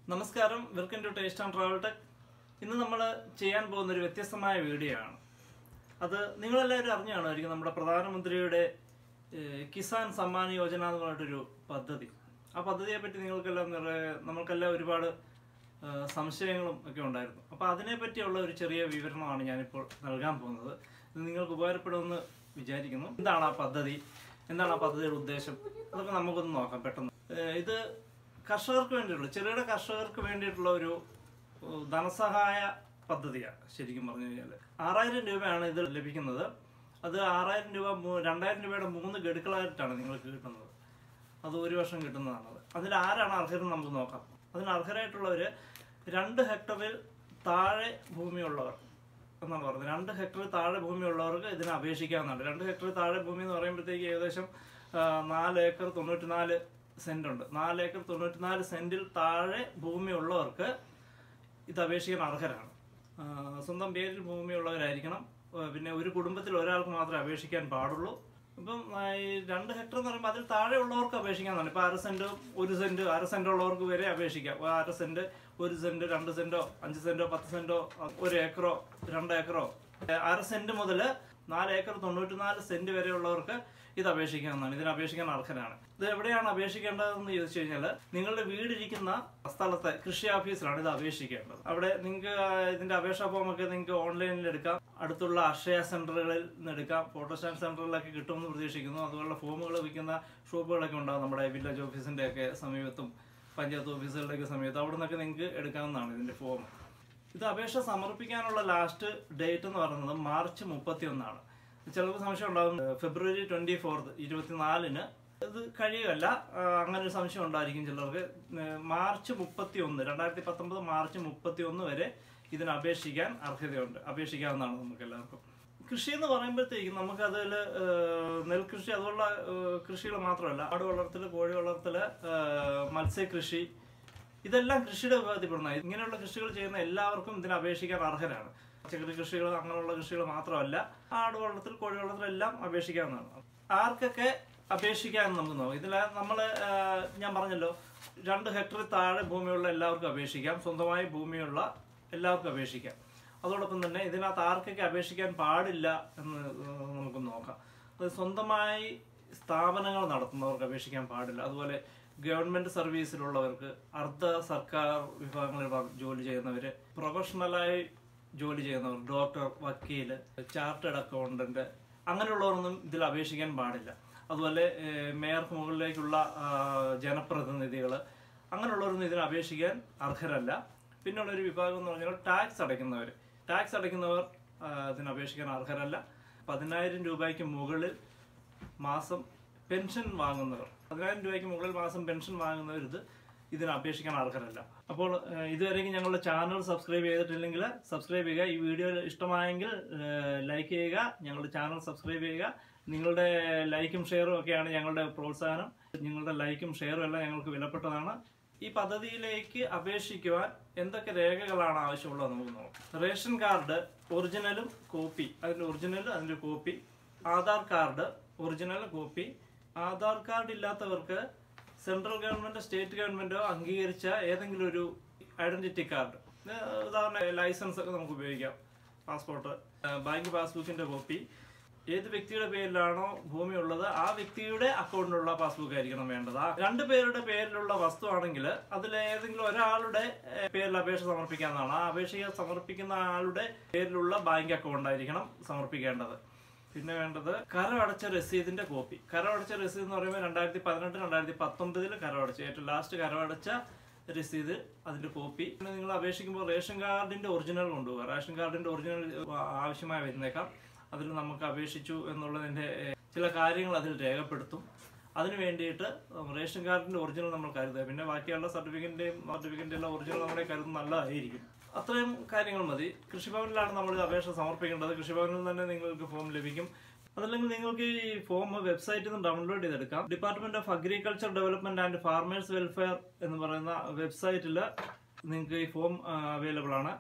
നമസ്കാരം welcome to taste and travel tech ഇന്ന് നമ്മൾ ചെയ്യാൻ പോകുന്ന ഒരു വ്യത്യസ്തമായ വീഡിയോ ആണ് അത് നിങ്ങളെല്ലാവരും അറിഞ്ഞു കാണുമായിരിക്കും നമ്മുടെ പ്രധാനമന്ത്രിയുടെ ഏഹ്, കിസാൻ സമ്മാൻ യോജന എന്ന് പറഞ്ഞിട്ടൊരു പദ്ധതി ആ പദ്ധതിയെ പറ്റി നിങ്ങൾക്കെല്ലാം നിറയെ- നമ്മൾക്കെല്ലാം ഒരുപാട് ഏഹ്, സംശയങ്ങളും ഒക്കെ ഉണ്ടായിരുന്നു അപ്പോൾ അതിനെ പറ്റിയുള്ള ഒരു ചെറിയ വിവരണമാണ് ഞാനിപ്പോൾ നൽകാൻ പോകുന്നത് ഇത് നിങ്ങൾക്ക് ഉപകാരപ്പെടുമെന്ന് വിചാരിക്കുന്നു എന്താണ് ആ പദ്ധതി എന്താണ് ആ പദ്ധതിയുടെ ഉദ്ദേശം അതൊക്കെ നമുക്കൊന്ന് നോക്കാം പെട്ടെന്ന് ഏഹ്, ഇത് കർഷകർക്ക് വേണ്ടിയിട്ടുള്ള ചെറുകിട കർഷകർക്ക് വേണ്ടിയിട്ടുള്ള ഒരു ഏഹ്, ധനസഹായ പദ്ധതിയാണ് ശരിക്കും പറഞ്ഞു കഴിഞ്ഞാൽ ആറായിരം രൂപയാണ് ഇത് ലഭിക്കുന്നത് അത് ആറായിരം രൂപ മൂ- രണ്ടായിരം രൂപയുടെ മൂന്ന് ഗഡുക്കളായിട്ടാണ് നിങ്ങൾക്ക് കിട്ടുന്നത് അത് ഒരു വർഷം കിട്ടുന്നതാണത് അതിൽ ആരാണ് അർഹരെന്ന് നമുക്ക് നോക്കാം അതിന് അർഹരായിട്ടുള്ളവർ രണ്ട് ഹെക്ടറിൽ താഴെ ഭൂമിയുള്ളവർ എന്നാണ് പറയുന്നത് രണ്ട് ഹെക്ടറിൽ താഴെ ഭൂമിയുള്ളവർക്ക് ഇതിന് അപേക്ഷിക്കാവുന്നതാണ് രണ്ട് ഹെക്ടറിൽ താഴെ ഭൂമി എന്ന് പറയുമ്പോഴത്തേക്ക് ഏകദേശം ആ, നാല് ഏക്കർ തൊണ്ണൂറ്റിനാല് സെന്റ് ഉണ്ട് നാല് ഏക്കർ തൊണ്ണൂറ്റിനാല് സെന്റിൽ താഴെ ഭൂമിയുള്ളവർക്ക് ഇത് അപേക്ഷിക്കാൻ അർഹരാണ് ആ, സ്വന്തം പേരിൽ ഭൂമിയുള്ളവരായിരിക്കണം ആ, പിന്നെ ഒരു കുടുംബത്തിൽ ഒരാൾക്ക് മാത്രമേ അപേക്ഷിക്കാൻ പാടുള്ളൂ ഇപ്പം ആ, ഈ രണ്ട് ഹെക്ടർ എന്ന് പറയുമ്പോൾ അതിൽ താഴെ ഉള്ളവർക്ക് അപേക്ഷിക്കാന്നാണ് ഇപ്പം അര സെന്റ് ഒരു സെന്റ് അര സെന്റ് ഉള്ളവർക്ക് വരെ അപേക്ഷിക്കാം ആ അര സെന്റ് ഒരു സെന്റ് രണ്ട് സെന്റോ അഞ്ച് സെന്റോ പത്ത് സെന്റോ ഒരു ഏക്കറോ രണ്ട് ഏക്കറോ ഏ, അര സെന്റ് മുതൽ നാല് ഏക്കർ തൊണ്ണൂറ്റിനാല് സെന്റ് വരെയുള്ളവർക്ക് ഇത് അപേക്ഷിക്കാവുന്നതാണ് ഇതിന് അപേക്ഷിക്കാൻ അർഹരാണ് ഇത് എവിടെയാണ് അപേക്ഷിക്കേണ്ടതെന്ന് ചോദിച്ചു കഴിഞ്ഞാൽ നിങ്ങളുടെ വീടിരിക്കുന്ന സ്ഥലത്തെ കൃഷി ഓഫീസിലാണ് ഇത് അപേക്ഷിക്കേണ്ടത് അവിടെ നിങ്ങൾക്ക് ഇതിന്റെ അപേക്ഷാ ഫോമൊക്കെ നിങ്ങൾക്ക് ഓൺലൈനിൽ എടുക്കാം അടുത്തുള്ള അക്ഷയ സെന്ററുകളിൽ നിന്ന് എടുക്കാം ഫോട്ടോസ്റ്റാറ്റ് സെന്ററുകളിലൊക്കെ കിട്ടുമെന്ന് പ്രതീക്ഷിക്കുന്നു അതുപോലെ ഫോമുകൾ വിൽക്കുന്ന ഷോപ്പുകളൊക്കെ ഉണ്ടാകും നമ്മുടെ വില്ലേജ് ഓഫീസിന്റെ ഒക്കെ സമീപത്തും പഞ്ചായത്ത് ഓഫീസുകളുടെ ഒക്കെ സമീപത്ത് അവിടെ നിന്നൊക്കെ നിങ്ങൾക്ക് എടുക്കാവുന്നതാണ് ഇതിന്റെ ഫോം ഇത് അപേക്ഷ സമർപ്പിക്കാനുള്ള ലാസ്റ്റ് ഡേറ്റ് എന്ന് പറയുന്നത് മാർച്ച് മുപ്പത്തി ഒന്നാണ് ചിലർക്ക് സംശയം ഉണ്ടാകും ഫെബ്രുവരി ട്വന്റി ഫോർത്ത് ഇരുപത്തിനാലിന് ഇത് കഴിയുകയല്ല ആ, അങ്ങനെ ഒരു സംശയം ഉണ്ടായിരിക്കും ചിലർക്ക് ഏഹ്, മാർച്ച് മുപ്പത്തി ഒന്ന് രണ്ടായിരത്തി പത്തൊമ്പത് മാർച്ച് മുപ്പത്തി ഒന്ന് വരെ ഇതിന് അപേക്ഷിക്കാൻ അർഹതയുണ്ട് അപേക്ഷിക്കാവുന്നതാണ് നമുക്ക് എല്ലാവർക്കും കൃഷി എന്ന് പറയുമ്പോഴത്തേക്കും നമുക്ക് അതിൽ നെൽകൃഷി അതുപോലുള്ള കൃഷികൾ മാത്രമല്ല ആട് വളർത്തൽ കോഴി വളർത്തൽ മത്സ്യകൃഷി ഇതെല്ലാം കൃഷിയുടെ വിഭാഗത്തിൽപ്പെടുന്ന ഇങ്ങനെയുള്ള കൃഷികൾ ചെയ്യുന്ന എല്ലാവർക്കും ഇതിന് അപേക്ഷിക്കാൻ അർഹരാണ് പച്ചക്കറി കൃഷികൾ അങ്ങനെയുള്ള കൃഷികൾ മാത്രമല്ല ആട് വളർത്തൽ കോഴി വളർത്തൽ എല്ലാം അപേക്ഷിക്കാവുന്നതാണ് ആർക്കൊക്കെ അപേക്ഷിക്കാമെന്ന് നമുക്ക് നോക്കാം ഇതിൽ നമ്മൾ ഞാൻ പറഞ്ഞല്ലോ രണ്ട് ഹെക്ടറിൽ താഴെ ഭൂമിയുള്ള എല്ലാവർക്കും അപേക്ഷിക്കാം സ്വന്തമായി ഭൂമിയുള്ള എല്ലാവർക്കും അപേക്ഷിക്കാം അതോടൊപ്പം തന്നെ ഇതിനകത്ത് ആർക്കൊക്കെ അപേക്ഷിക്കാൻ പാടില്ല എന്ന് ഏഹ്, നമുക്ക് നോക്കാം അത് സ്വന്തമായി സ്ഥാപനങ്ങൾ നടത്തുന്നവർക്ക് അപേക്ഷിക്കാൻ പാടില്ല അതുപോലെ ഗവൺമെന്റ് സർവീസിലുള്ളവർക്ക് അർദ്ധ സർക്കാർ വിഭാഗങ്ങളിൽ വ- ജോലി ചെയ്യുന്നവര് പ്രൊഫഷണലായി ജോലി ചെയ്യുന്നവർ ഡോക്ടർ വക്കീല് ചാർട്ടേഡ് അക്കൗണ്ടന്റ് അങ്ങനെയുള്ളവരൊന്നും ഇതിൽ അപേക്ഷിക്കാൻ പാടില്ല അതുപോലെ ഏഹ്, മേയർക്ക് മുകളിലേക്കുള്ള ആ, ജനപ്രതിനിധികൾ അങ്ങനെയുള്ളവരൊന്നും ഇതിന് അപേക്ഷിക്കാൻ അർഹരല്ല പിന്നെയുള്ള ഒരു വിഭാഗം എന്ന് പറഞ്ഞാൽ ടാക്സ് അടയ്ക്കുന്നവർ ടാക്സ് അടയ്ക്കുന്നവർ ആ, ഇതിന് അപേക്ഷിക്കാൻ അർഹരല്ല പതിനായിരം രൂപയ്ക്ക് മുകളിൽ മാസം പെൻഷൻ വാങ്ങുന്നവർ പതിനായിരം രൂപയ്ക്ക് മുകളിൽ മാസം പെൻഷൻ വാങ്ങുന്നവർ ഇത് ഇതിന് അപേക്ഷിക്കാൻ അർഹരല്ല അപ്പോൾ ഏഹ്, ഇതുവരെയും ഞങ്ങളുടെ ചാനൽ സബ്സ്ക്രൈബ് ചെയ്തിട്ടില്ലെങ്കിൽ സബ്സ്ക്രൈബ് ചെയ്യുക ഈ വീഡിയോ ഇഷ്ടമായെങ്കിൽ ലൈക്ക് ചെയ്യുക ഞങ്ങളുടെ ചാനൽ സബ്സ്ക്രൈബ് ചെയ്യുക നിങ്ങളുടെ ലൈക്കും ഷെയറും ഒക്കെയാണ് ഞങ്ങളുടെ പ്രോത്സാഹനം നിങ്ങളുടെ ലൈക്കും ഷെയറും എല്ലാം ഞങ്ങൾക്ക് വിലപ്പെട്ടതാണ് ഈ പദ്ധതിയിലേക്ക് അപേക്ഷിക്കുവാൻ എന്തൊക്കെ രേഖകളാണ് ആവശ്യമുള്ളത് നമുക്ക് നോക്കാം റേഷൻ കാർഡ് ഒറിജിനലും കോപ്പി അതിന്റെ ഒറിജിനൽ അതിന്റെ copy Aadhaar card original copy Aadhaar card ഇല്ലാത്തവർക്ക് സെൻട്രൽ ഗവൺമെന്റ് സ്റ്റേറ്റ് ഗവൺമെന്റോ അംഗീകരിച്ച ഏതെങ്കിലും ഒരു ഐഡന്റിറ്റി കാർഡ് ഉദാഹരണ ലൈസൻസ് ഒക്കെ നമുക്ക് ഉപയോഗിക്കാം പാസ്പോർട്ട് ബാങ്ക് പാസ്ബുക്കിന്റെ കോപ്പി ഏത് വ്യക്തിയുടെ പേരിലാണോ ഭൂമി ഉള്ളത് ആ വ്യക്തിയുടെ അക്കൗണ്ടിലുള്ള പാസ്ബുക്ക് ആയിരിക്കണം വേണ്ടത് ആ രണ്ട് പേരുടെ പേരിലുള്ള വസ്തു ആണെങ്കിൽ അതിൽ ഏതെങ്കിലും ഒരാളുടെ ഏഹ്, പേരിൽ അപേക്ഷ സമർപ്പിക്കാവുന്നതാണ് ആ അപേക്ഷ സമർപ്പിക്കുന്ന ആളുടെ പേരിലുള്ള ബാങ്ക് അക്കൗണ്ട് ആയിരിക്കണം സമർപ്പിക്കേണ്ടത് പിന്നെ വേണ്ടത് കരമടച്ച രസീതിന്റെ കോപ്പി കരമടച്ച രസീത് എന്ന് പറയുമ്പോൾ രണ്ടായിരത്തി പതിനെട്ട് രണ്ടായിരത്തി പത്തൊമ്പതിൽ കരമടച്ച ഏറ്റവും ലാസ്റ്റ് കരമടച്ച രസീത് അതിന്റെ കോപ്പി പിന്നെ നിങ്ങൾ അപേക്ഷിക്കുമ്പോൾ റേഷൻ കാർഡിന്റെ ഒറിജിനൽ കൊണ്ടുപോകുക റേഷൻ കാർഡിന്റെ ഒറിജിനൽ ആവശ്യമായി വരുന്നേക്കാം അതിൽ നമുക്ക് അപേക്ഷിച്ചു എന്നുള്ളതിന്റെ ഏഹ്, ചില കാര്യങ്ങൾ അതിൽ രേഖപ്പെടുത്തും അതിന് വേണ്ടിയിട്ട് റേഷൻ കാർഡിന്റെ ഒറിജിനൽ നമ്മൾ കരുതുക പിന്നെ ബാക്കിയുള്ള സർട്ടിഫിക്കറ്റിന്റെയും സർട്ടിഫിക്കറ്റിന്റെ എല്ലാം ഒറിജിനൽ നമ്മുടെ കരുതുന്നത് നല്ലതായിരിക്കും അത്രയും കാര്യങ്ങൾ മതി കൃഷിഭവനിലാണ് നമ്മൾ അപേക്ഷ സമർപ്പിക്കേണ്ടത് കൃഷിഭവനിൽ തന്നെ നിങ്ങൾക്ക് ഫോം ലഭിക്കും അതല്ലെങ്കിൽ നിങ്ങൾക്ക് ഈ ഫോം വെബ്സൈറ്റിൽ നിന്ന് ഡൗൺലോഡ് ചെയ്തെടുക്കാം department of agriculture development and farmers welfare എന്ന് പറയുന്ന വെബ്സൈറ്റിൽ നിങ്ങൾക്ക് ഈ ഫോം അവൈലബിൾ ആണ്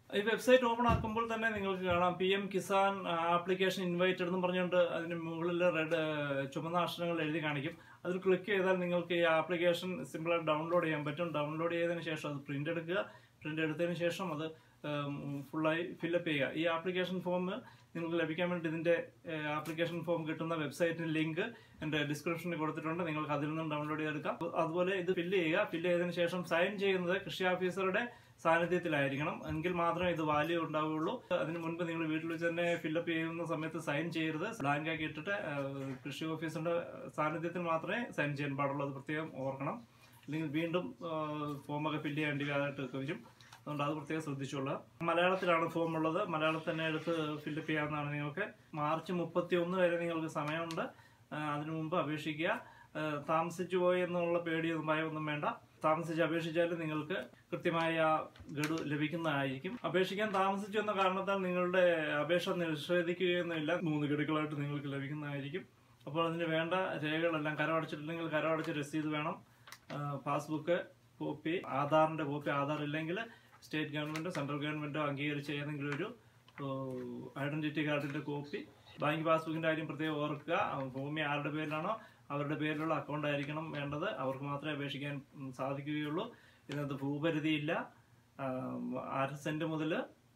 ഈ വെബ്സൈറ്റ് ഓപ്പൺ ആക്കുമ്പോൾ തന്നെ നിങ്ങൾക്ക് കാണാം P M Kisan application invited എന്ന് പറഞ്ഞുകൊണ്ട് അതിന് മുകളിൽ റെഡ് ചുമന്ന അക്ഷരങ്ങൾ എഴുതി കാണിക്കും അതിൽ ക്ലിക്ക് ചെയ്താൽ നിങ്ങൾക്ക് ഈ ആപ്ലിക്കേഷൻ സിമ്പിളായിട്ട് ഡൗൺലോഡ് ചെയ്യാൻ പറ്റും ഡൗൺലോഡ് ചെയ്തതിന് ശേഷം അത് പ്രിന്റ് എടുക്കുക പ്രിന്റ് എടുത്തതിന് ശേഷം അത് ഫുള്ളായി ഫില്ലപ്പ് ചെയ്യുക ഈ ആപ്ലിക്കേഷൻ ഫോം നിങ്ങൾക്ക് ലഭിക്കാൻ വേണ്ടി ഇതിന്റെ ആപ്ലിക്കേഷൻ ഫോം കിട്ടുന്ന വെബ്സൈറ്റിന് ലിങ്ക് എൻ്റെ ഡിസ്ക്രിപ്ഷനിൽ കൊടുത്തിട്ടുണ്ട് നിങ്ങൾക്ക് അതിൽ നിന്നും ഡൗൺലോഡ് ചെയ്തെടുക്കാം അതുപോലെ ഇത് ഫില്ല് ചെയ്യുക ഫില്ല് ചെയ്തതിന് ശേഷം സൈൻ ചെയ്യുന്നത് കൃഷി ഓഫീസറുടെ സാന്നിധ്യത്തിലായിരിക്കണം എങ്കിൽ മാത്രമേ ഇത് വാല്യൂ ഉണ്ടാവുകയുള്ളൂ അതിന് മുൻപ് നിങ്ങൾ വീട്ടിൽ വെച്ച് തന്നെ ഫില്ലപ്പ് ചെയ്യുന്ന സമയത്ത് സൈൻ ചെയ്യരുത് ബ്ലാങ്ക് ആക്കി ഇട്ടിട്ട് ആ, കൃഷി ഓഫീസറുടെ സാന്നിധ്യത്തിൽ മാത്രമേ സൈൻ ചെയ്യാൻ പാടുള്ളൂ അത് പ്രത്യേകം ഓർക്കണം അല്ലെങ്കിൽ വീണ്ടും ഫോമൊക്കെ ഫില്ല് ചെയ്യേണ്ടി ആയിട്ട് വരും അതുകൊണ്ട് അത് പ്രത്യേകം ശ്രദ്ധിച്ചോളുക മലയാളത്തിലാണ് ഫോം ഉള്ളത് മലയാളത്തിൽ തന്നെ എടുത്ത് ഫില്ലപ്പ് ചെയ്യാവുന്നതാണ് നിങ്ങൾക്ക് മാർച്ച് മുപ്പത്തി ഒന്ന് വരെ നിങ്ങൾക്ക് സമയമുണ്ട് ആ, അതിനു മുമ്പ് അപേക്ഷിക്കുക ആ, താമസിച്ചു പോയി എന്നുള്ള പേടിയൊന്നും ഭയമൊന്നും വേണ്ട താമസിച്ച് അപേക്ഷിച്ചാൽ നിങ്ങൾക്ക് കൃത്യമായ ഗഡു ലഭിക്കുന്നതായിരിക്കും അപേക്ഷിക്കാൻ താമസിച്ചു എന്ന കാരണത്താൽ നിങ്ങളുടെ അപേക്ഷ നിഷേധിക്കുകയൊന്നുമില്ല മൂന്ന് ഗഡുക്കളായിട്ട് നിങ്ങൾക്ക് ലഭിക്കുന്നതായിരിക്കും അപ്പോൾ അതിന് വേണ്ട രേഖകളെല്ലാം കരമടച്ചിട്ടില്ലെങ്കിൽ കരമടച്ച രസീത് വേണം ആ, പാസ്ബുക്ക് കോപ്പി ആധാറിന്റെ കോപ്പി ആധാർ ഇല്ലെങ്കിൽ സ്റ്റേറ്റ് ഗവൺമെന്റോ സെൻട്രൽ ഗവൺമെന്റോ അംഗീകരിച്ച ഏതെങ്കിലും ഒരു ഐഡന്റിറ്റി കാർഡിന്റെ കോപ്പി ബാങ്ക് പാസ്ബുക്കിന്റെ കാര്യം പ്രത്യേകം ഓർക്കുക ആ, ഭൂമി ആരുടെ പേരിലാണോ അവരുടെ പേരിലുള്ള അക്കൗണ്ട് ആയിരിക്കണം വേണ്ടത് അവർക്ക് മാത്രമേ അപേക്ഷിക്കാൻ ഉം, സാധിക്കുകയുള്ളൂ ഇതിനകത്ത് ഭൂപരിധിയില്ല ആ, അര സെന്റ് മുതൽ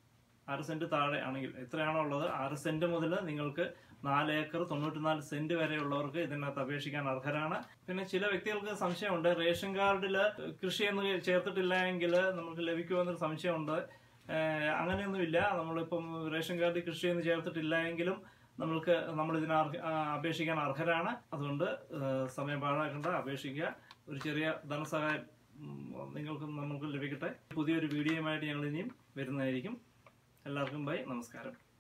അര സെന്റ് താഴെ ആണെങ്കിൽ എത്രയാണോ ഉള്ളത് അര സെന്റ് മുതൽ നിങ്ങൾക്ക് നാല് ഏക്കർ തൊണ്ണൂറ്റിനാല് സെന്റ് വരെയുള്ളവർക്ക് ഇതിനകത്ത് അപേക്ഷിക്കാൻ അർഹരാണ് പിന്നെ ചില വ്യക്തികൾക്ക് സംശയമുണ്ട് റേഷൻ കാർഡിൽ കൃഷി എന്ന് ചേർത്തിട്ടില്ല എങ്കിൽ നമുക്ക് ലഭിക്കുമെന്നൊരു സംശയമുണ്ട് ഏഹ് അങ്ങനെയൊന്നുമില്ല നമ്മളിപ്പം റേഷൻ കാർഡിൽ കൃഷി എന്ന് ചേർത്തിട്ടില്ല എങ്കിലും നമ്മൾക്ക് നമ്മൾ ഇതിന് അർഹ- ആ, അപേക്ഷിക്കാൻ അർഹരാണ് അതുകൊണ്ട് ഏഹ് സമയം പാഴാക്കേണ്ട അപേക്ഷിക്കുക ഒരു ചെറിയ ധനസഹായം ഉം, നിങ്ങൾക്കും നമ്മൾക്കും ലഭിക്കട്ടെ പുതിയൊരു വീഡിയോയുമായിട്ട് ഞങ്ങൾ ഇനിയും വരുന്നതായിരിക്കും എല്ലാവർക്കും ബൈ നമസ്കാരം